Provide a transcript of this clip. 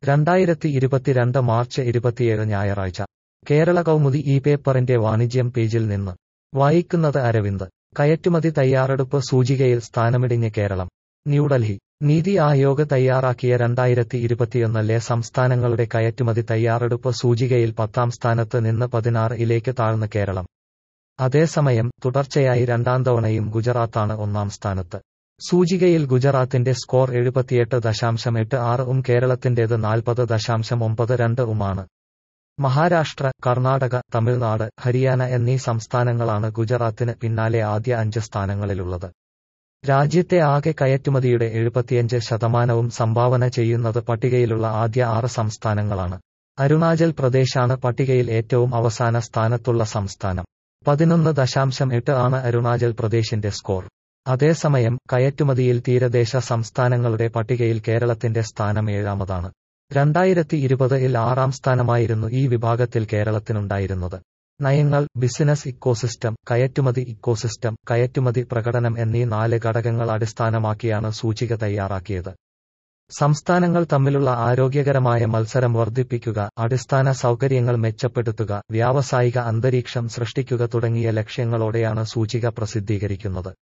രണ്ടായിരത്തി ഇരുപത്തിരണ്ട് മാർച്ച് ഇരുപത്തിയേഴ് ഞായറാഴ്ച കേരള കൗമുദി ഈ പേപ്പറിന്റെ വാണിജ്യം പേജിൽ നിന്ന് വായിക്കുന്നത് അരവിന്ദ് കയറ്റുമതി തയ്യാറെടുപ്പ് സൂചികയിൽ സ്ഥാനമിടിഞ്ഞ് കേരളം ന്യൂഡൽഹി നീതി ആയോഗ് തയ്യാറാക്കിയ രണ്ടായിരത്തി ഇരുപത്തിയൊന്നിലെ സംസ്ഥാനങ്ങളുടെ കയറ്റുമതി തയ്യാറെടുപ്പ് സൂചികയിൽ പത്താം സ്ഥാനത്ത് നിന്ന് പതിനാറ് ഇലേക്ക് താഴ്ന്ന് കേരളം അതേസമയം തുടർച്ചയായി രണ്ടാം തവണയും ഗുജറാത്താണ് ഒന്നാം സ്ഥാനത്ത് സൂചികയിൽ ഗുജറാത്തിന്റെ സ്കോർ എഴുപത്തിയെട്ട് ദശാംശം എട്ട് ആറ് ഉം കേരളത്തിന്റേത് നാൽപ്പത് ദശാംശം ഒമ്പത് രണ്ട് ഉമാണ് മഹാരാഷ്ട്ര കർണാടക തമിഴ്നാട് ഹരിയാന എന്നീ സംസ്ഥാനങ്ങളാണ് ഗുജറാത്തിന് പിന്നാലെ ആദ്യ അഞ്ച് സ്ഥാനങ്ങളിലുള്ളത് രാജ്യത്തെ ആകെ കയറ്റുമതിയുടെ എഴുപത്തിയഞ്ച് ശതമാനവും സംഭാവന ചെയ്യുന്നത് പട്ടികയിലുള്ള ആദ്യ ആറ് സംസ്ഥാനങ്ങളാണ് അരുണാചൽ പ്രദേശാണ് പട്ടികയിൽ ഏറ്റവും അവസാന സ്ഥാനത്തുള്ള സംസ്ഥാനം പതിനൊന്ന് ദശാംശം എട്ട് ആണ് അരുണാചൽ പ്രദേശിന്റെ സ്കോർ അതേസമയം കയറ്റുമതിയിൽ തീരദേശ സംസ്ഥാനങ്ങളുടെ പട്ടികയിൽ കേരളത്തിന്റെ സ്ഥാനം ഏഴാമതാണ് രണ്ടായിരത്തി ഇരുപതിൽ ആറാം സ്ഥാനമായിരുന്നു ഈ വിഭാഗത്തിൽ കേരളത്തിനുണ്ടായിരുന്നത് നയങ്ങൾ ബിസിനസ് ഇക്കോസിസ്റ്റം കയറ്റുമതി ഇക്കോസിസ്റ്റം കയറ്റുമതി പ്രകടനം എന്നീ നാല് ഘടകങ്ങൾ അടിസ്ഥാനമാക്കിയാണ് സൂചിക തയ്യാറാക്കിയത് സംസ്ഥാനങ്ങൾ തമ്മിലുള്ള ആരോഗ്യകരമായ മത്സരം വർദ്ധിപ്പിക്കുക അടിസ്ഥാന സൗകര്യങ്ങൾ മെച്ചപ്പെടുത്തുക വ്യാവസായിക അന്തരീക്ഷം സൃഷ്ടിക്കുക തുടങ്ങിയ ലക്ഷ്യങ്ങളോടെയാണ് സൂചിക പ്രസിദ്ധീകരിക്കുന്നത്